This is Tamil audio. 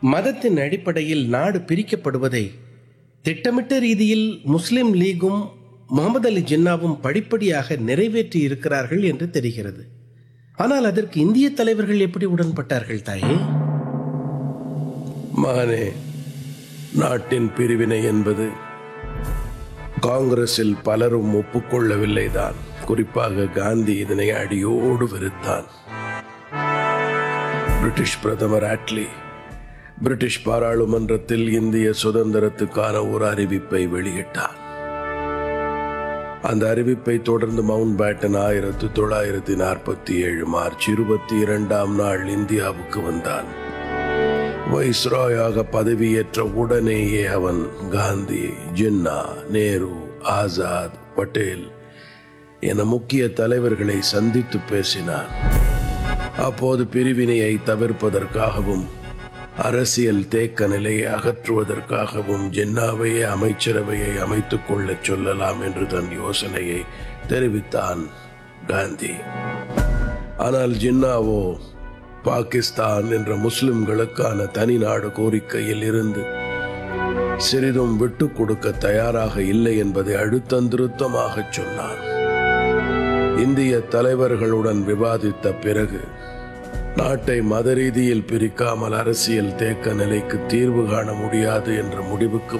மதத்தின் அடிப்படையில் நாடு பிரிக்கப்படுவதை திட்டமிட்ட ரீதியில் முஸ்லிம் லீகும் முகமது அலி ஜின்னாவும் படிப்படியாக நிறைவேற்றி இருக்கிறார்கள் என்று தெரிகிறது ஆனால் அதற்கு இந்திய தலைவர்கள் எப்படி உடன்பட்டார்கள் தாயே மகனே நாட்டின் பிரிவினை என்பது காங்கிரஸில் பலரும் ஒப்புக்கொள்ளவில்லைதான் குறிப்பாக காந்தி இதனை அடியோடு வெறுத்தான் பிரிட்டிஷ் பிரதமர் ஆட்லி பிரிட்டிஷ் பாராளுமன்றத்தில் இந்திய சுதந்திரத்துக்கான ஒரு அறிவிப்பை வெளியிட்டார் அந்த அறிவிப்பை தொடர்ந்து மவுண்ட் பேட்டன் ஆயிரத்தி தொள்ளாயிரத்தி நாற்பத்தி ஏழு மார்ச் இருபத்தி இரண்டாம் நாள் இந்தியாவுக்கு வந்தான் வைஸ்ராயாக பதவியேற்ற உடனேயே அவன் காந்தி ஜின்னா நேரு ஆசாத் பட்டேல் என முக்கிய தலைவர்களை சந்தித்து பேசினான் அப்போது பிரிவினையை தவிர்ப்பதற்காகவும் அரசியல் தேக்க நிலையை அகற்றுவதற்காகவும் ஜின்னாவையே அமைச்சரவையை அமைத்துக் கொள்ளச் சொல்லலாம் என்று தன் யோசனையை தெரிவித்தான் காந்தி ஆனால் ஜின்னாவோ பாகிஸ்தான் என்ற முஸ்லிம்களுக்கான தனி நாடு கோரிக்கையில் இருந்து சிறிதும் விட்டுக் கொடுக்க தயாராக இல்லை என்பதை அழுத்தந்திருத்தமாக சொன்னார் இந்திய தலைவர்களுடன் விவாதித்த பிறகு நாட்டை மத ரீதியில் பிரிக்காமல் அரசியல் தேக்க நிலைக்கு தீர்வு காண முடியாது என்ற முடிவுக்கு